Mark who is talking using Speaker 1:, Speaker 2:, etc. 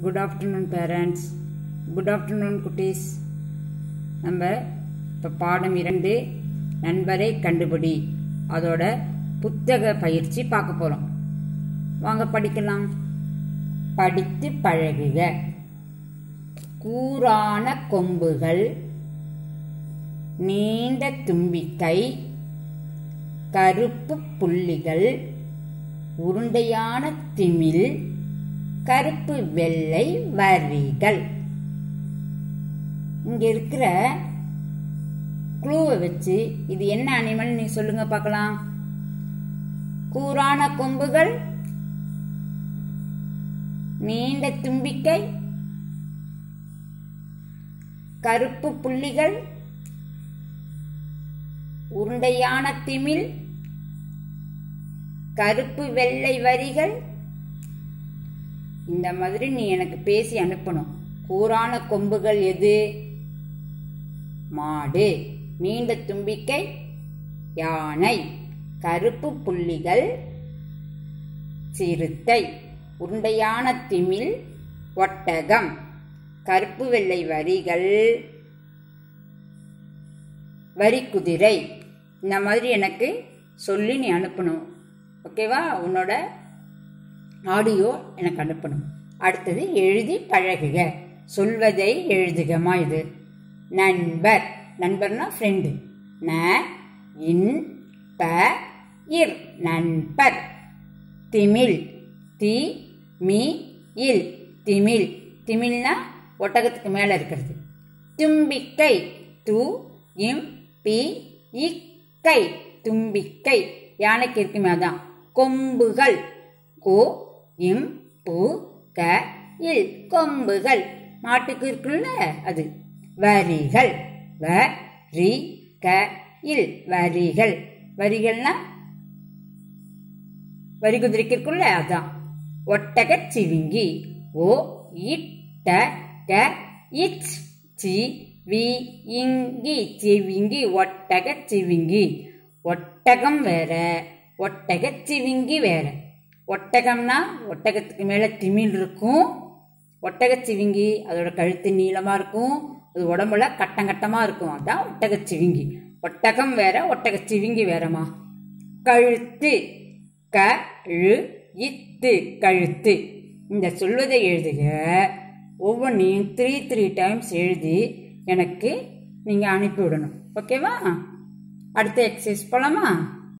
Speaker 1: good afternoon parents good afternoon குட்டீஸ் நம்ம இப்போ பாடம் இரண்டு நண்பரை கண்டுபிடி அதோட புத்தக பயிற்சி பார்க்க போகிறோம் வாங்க படிக்கலாம் படித்து பழகுக கூரான கொம்புகள் நீண்ட தும்பிக்கை கருப்பு புள்ளிகள் உருண்டையான திமில் கருப்பு வெள்ளை வரிகள் இங்க இருக்கிற க்ளூவை வச்சு இது என்ன அனிமல் நீ சொல்லுங்க பார்க்கலாம் கூரான கொம்புகள் நீண்ட தும்பிக்கை கருப்பு புள்ளிகள் உருண்டையான திமில் கருப்பு வெள்ளை வரிகள் இந்த மாதிரி நீ எனக்கு பேசி அனுப்பணும் கூரான கொம்புகள் எது மாடு நீண்ட தும்பிக்கை யானை கருப்பு புள்ளிகள் சிறுத்தை உருண்டையான திமில் ஒட்டகம் கருப்பு வெள்ளை வரிகள் வரிக்குதிரை இந்த மாதிரி எனக்கு சொல்லி நீ அனுப்பணும் ஓகேவா உன்னோட ஆடியோ எனக்கு அனுப்பணும் அடுத்தது எழுதி பழகுக சொல்வதை எழுதுகமா இது நண்பர் நண்பர்னா ஃப்ரெண்டு ந இன் ப இர் நண்பர் திமில் தி மி இல் திமில் திமில்னா ஒட்டகத்துக்கு மேலே இருக்கிறது தும்பிக்கை து இம் பி இக்கை தும்பிக்கை யானைக்கு இருக்குமே அதான் கொம்புகள் கோ இம் பு க இல் கொம்புகள் மாட்டுக்கு இருக்குல்ல அது வரிகள் வ ரி க இல் வரிகள் வரிகள்னா வரி குதிரைக்கு இருக்குல்ல அதான் ஒட்டக சிவிங்கி ஓ இட்ட க இச் சி வி இங்கி சிவிங்கி ஒட்டக சிவிங்கி ஒட்டகம் வேற ஒட்டக சிவிங்கி வேற ஒட்டகம்னா ஒட்டகத்துக்கு மேலே திமில் இருக்கும் ஒட்டகச்சிவிங்கி அதோட கழுத்து நீளமாக இருக்கும் அது உடம்புல கட்டம் கட்டமாக இருக்கும் அதான் ஒட்டகச்சிவிங்கி ஒட்டகம் வேற ஒட்டகச்சிவிங்கி வேறமா கழுத்து க ழு இத்து கழுத்து இந்த சொல்வதை எழுதுக ஒவ்வொன்றையும் த்ரீ த்ரீ டைம்ஸ் எழுதி எனக்கு நீங்கள் அனுப்பி விடணும் ஓகேவா அடுத்த எக்ஸசைஸ் போலாமா